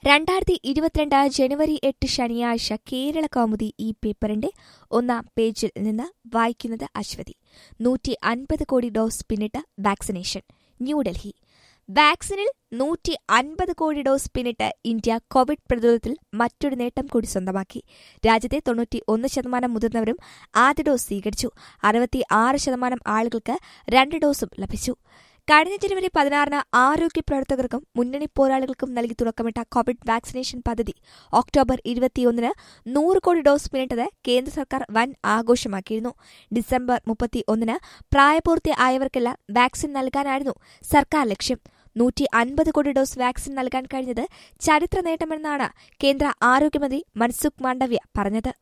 രണ്ടായിരത്തി ഇരുപത്തിരണ്ട് ജനുവരി എട്ട് ശനിയാഴ്ച കേരള കൗമുദി ഈ പേപ്പറിന്റെ ഒന്നാം പേജിൽ നിന്ന് വായിക്കുന്നത് അശ്വതി നൂറ്റി അൻപത് കോടി ഡോസ് പിന്നിട്ട വാക്സിനേഷൻ ന്യൂഡൽഹി വാക്സിനിൽ നൂറ്റി അൻപത് കോടി ഡോസ് പിന്നിട്ട് ഇന്ത്യ കോവിഡ് പ്രതിരോധത്തിൽ മറ്റൊരു നേട്ടം കൂടി സ്വന്തമാക്കി രാജ്യത്തെ തൊണ്ണൂറ്റി ഒന്ന് ശതമാനം മുതിർന്നവരും ആദ്യ ഡോസ് സ്വീകരിച്ചു അറുപത്തി ആറ് ശതമാനം ആളുകൾക്ക് രണ്ട് ഡോസും ലഭിച്ചു കഴിഞ്ഞ ജനുവരി പതിനാറിന് ആരോഗ്യ പ്രവർത്തകർക്കും മുന്നണി പോരാളികൾക്കും നൽകി തുടക്കമിട്ട കോവിഡ് വാക്സിനേഷൻ പദ്ധതി ഒക്ടോബർ ഇരുപത്തിയൊന്നിന് നൂറ് കോടി ഡോസ് പിന്നിട്ടത് കേന്ദ്ര സർക്കാർ വൻ ആഘോഷമാക്കിയിരുന്നു ഡിസംബർ മുപ്പത്തി ഒന്നിന് പ്രായപൂർത്തി ആയവർക്കെല്ലാം വാക്സിൻ നൽകാനായിരുന്നു സർക്കാർ ലക്ഷ്യം നൂറ്റി അൻപത് കോടി ഡോസ് വാക്സിൻ നൽകാൻ കഴിഞ്ഞത് ചരിത്ര നേട്ടമെന്നാണ് കേന്ദ്ര ആരോഗ്യമന്ത്രി മൻസുഖ് മാണ്ഡവ്യ പറഞ്ഞത്